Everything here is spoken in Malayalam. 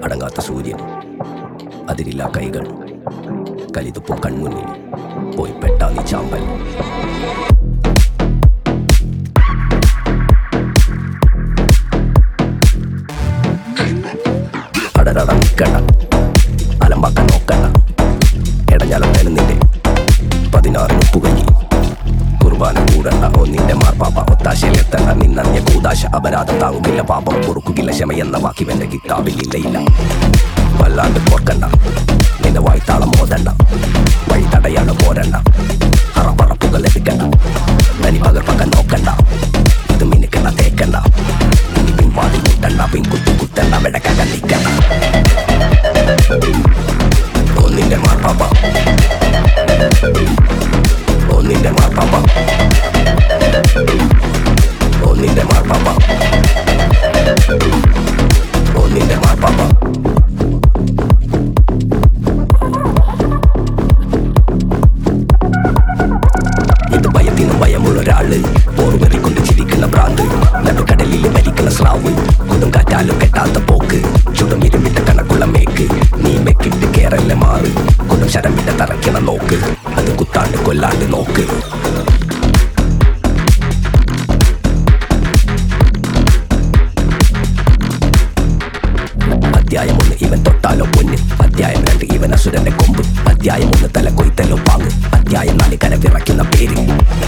അടങ്ങാത്ത സൂര്യൻ അതിരില്ല കൈകൾ കലിതുപ്പും കൺമുന്നിൽ പോയി പെട്ടാ നീ ചാമ്പൽ അടരട നിൽക്കണ്ട അലമ്പാക്കാൻ നോക്കണ്ട ഇടഞ്ഞാലം നിന്റെ പതിനാറ് മുപ്പുകഞ്ഞി കുർബാന കൂടണ്ട ഓ നിന്റെ മാർപ്പാപ്പ ഒത്താശയിലെത്തണ്ട നിന്നറിഞ്ഞ കൂതാശ അപരാധം താങ്ങുകില്ല പാപം പൊറുക്കുകില്ല ക്ഷമയെന്ന വാക്കിവെന്റെ കിതാബിൽ ഇല്ലയില്ല വല്ലാണ്ട് പോർക്കണ്ട നിന്റെ വായ്ത്താളം മോതണ്ട വഴി തടയാണ് പോരണ്ട അറപ്പറപ്പുകൾ ലഭിക്കണ്ട നനി പകർപ്പക്കാൻ നോക്കണ്ട ഇത് മിനുക്കണ്ട തേക്കണ്ട ഇനി പിൻവാതിൽ മുട്ടണ്ട പിൻകുത്തു കുത്തണ്ട വിടക്കാൻ നിൽക്കണ്ട ഓ നിന്റെ മാർപ്പാപ്പ ഓ നിന്റെ മാർപ്പാപ്പ ഓ നിന്റെ മാർപ്പാപ്പ ഓ നിന്റെ മാർപ്പാപ്പ ഇത് ഭയത്തിനും ഭയമുള്ള ഒരാള് ഓർമ്മറിക്കൊണ്ട് ചിരിക്കുന്ന ഭ്രാന്ത് നടുക്കടലിൽ മരിക്കുന്ന സ്രാവ് കൊടും കാറ്റാലും കെട്ടാത്ത പോക്ക് ചുടും ഇരുമിട്ട കണക്കുള്ള മേക്ക് നീ മെക്കിട്ട് കേറല്ല മാറ് കൊടും ശരമിട്ട തറയ്ക്കണ നോക്ക് അത് കുത്താണ്ട് കൊല്ലാണ്ട് നോക്ക് അധ്യായം ഒന്ന് ഇവൻ തൊട്ടാലോ പൊന്ന് അധ്യായം രണ്ട് ഇവൻ അസുരന്റെ കൊമ്പ് അധ്യായം ഒന്ന് തല കൊയ്ത്തലോ പാങ്ങ് അധ്യായം നാല് കര വിറയ്ക്കുന്ന പേര്